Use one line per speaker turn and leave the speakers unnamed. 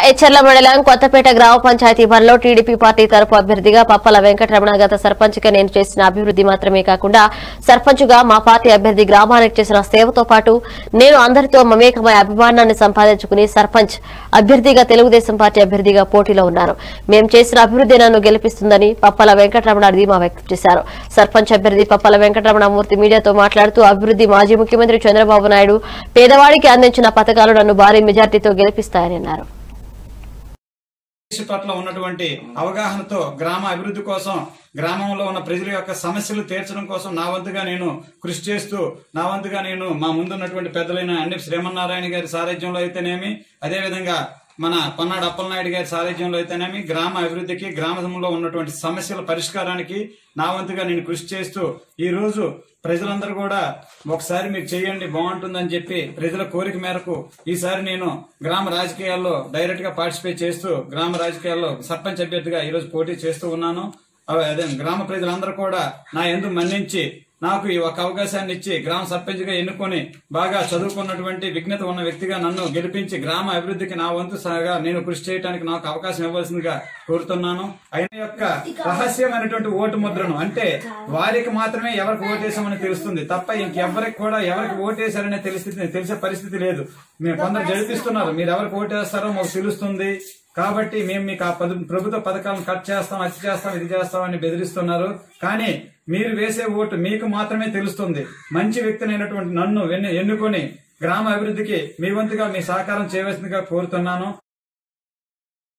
ఎచ్చర్ల మండలం కొత్తపేట గ్రామ panchayat పరిలో TDP party తరపు అభ్యర్థిగా పప్పల వెంకటరమణ గత సర్పంచ్ గా నేను చేసిన అభివృద్ధి మాత్రమే కాకుండా సర్పంచ్ గా మా పార్టీ అభ్యర్థి గ్రామానికి చేసిన సేవతో పాటు నేను అందరితో మమేకమై అభిమానాన్ని సంపాదించుకుని సర్పంచ్ అభ్యర్థిగా తెలుగుదేశం పార్టీ అభ్యర్థిగా పోటీలో ఉన్నారు మేం చేసిన అభివృద్ధి నన్ను గెలిపిస్తుందని పప్పల వెంకటరమణ ధీమా వ్యక్తం చేశారు సర్పంచ్ అభ్యర్థి పప్పల వెంకటరమణ మూర్తి మీడియాతో మాట్లాడుతూ అభివృద్ధి మాజీ ముఖ్యమంత్రి చంద్రబాబు నాయుడు పేదవాడికి అందించిన పథకాలు నన్ను భారీ మెజార్టీతో గెలిపిస్తాయని అన్నారు
కృషి పట్ల ఉన్నటువంటి అవగాహనతో గ్రామ అభివృద్ధి కోసం గ్రామంలో ఉన్న ప్రజల యొక్క సమస్యలు తీర్చడం కోసం నా వంతుగా నేను కృషి చేస్తూ నా వంతుగా నేను మా ముందున్నటువంటి పెద్దలైన అన్ని శ్రీమన్నారాయణ గారి సారథ్యంలో అయితేనేమి అదేవిధంగా మన పన్నాడు అప్పలనాయుడు గారి సారథ్యంలో అయితేనేమి గ్రామ అభివృద్ధికి గ్రామంలో ఉన్నటువంటి సమస్యల పరిష్కారానికి నా వంతుగా నేను కృషి చేస్తూ ఈ రోజు ప్రజలందరూ కూడా ఒకసారి మీరు చేయండి బాగుంటుందని చెప్పి ప్రజల కోరిక మేరకు ఈసారి నేను గ్రామ రాజకీయాల్లో డైరెక్ట్ గా పార్టిసిపేట్ చేస్తూ గ్రామ రాజకీయాల్లో సర్పంచ్ అభ్యర్థిగా ఈ రోజు పోటీ చేస్తూ ఉన్నాను అవ- అదే గ్రామ ప్రజలందరూ కూడా నా ఎందు మన్నించి నాకు ఈ ఒక అవకాశాన్ని ఇచ్చి గ్రామ సర్పంచ్ గా ఎన్నుకొని బాగా చదువుకున్నటువంటి విఘ్నత ఉన్న వ్యక్తిగా నన్ను గెలిపించి గ్రామ అభివృద్ధికి నా వంతు సహగా నేను కృషి చేయడానికి నాకు అవకాశం ఇవ్వాల్సిందిగా కోరుతున్నాను ఆయన యొక్క రహస్యమైనటువంటి ఓటు ముద్రను అంటే వారికి మాత్రమే ఎవరికి ఓటేసామని తెలుస్తుంది తప్ప ఇంకెవరికి కూడా ఎవరికి ఓటేశారనే తెలిసి తెలిసే పరిస్థితి లేదు మేము కొందరు జరిపిస్తున్నారు మీరు ఎవరికి ఓటేస్తారో మాకు తెలుస్తుంది కాబట్టి మేము మీకు ఆ పద- ప్రభుత్వ పథకాలను కట్ చేస్తాం అది చేస్తాం ఇది చేస్తాం అని బెదిరిస్తున్నారు కానీ మీరు వేసే ఓటు మీకు మాత్రమే తెలుస్తుంది మంచి వ్యక్తినైనటువంటి నన్ను వెన్ను- ఎన్నుకొని గ్రామ అభివృద్ధికి మీ వంతుగా మీ సహకారం చేయవలసిందిగా కోరుతున్నాను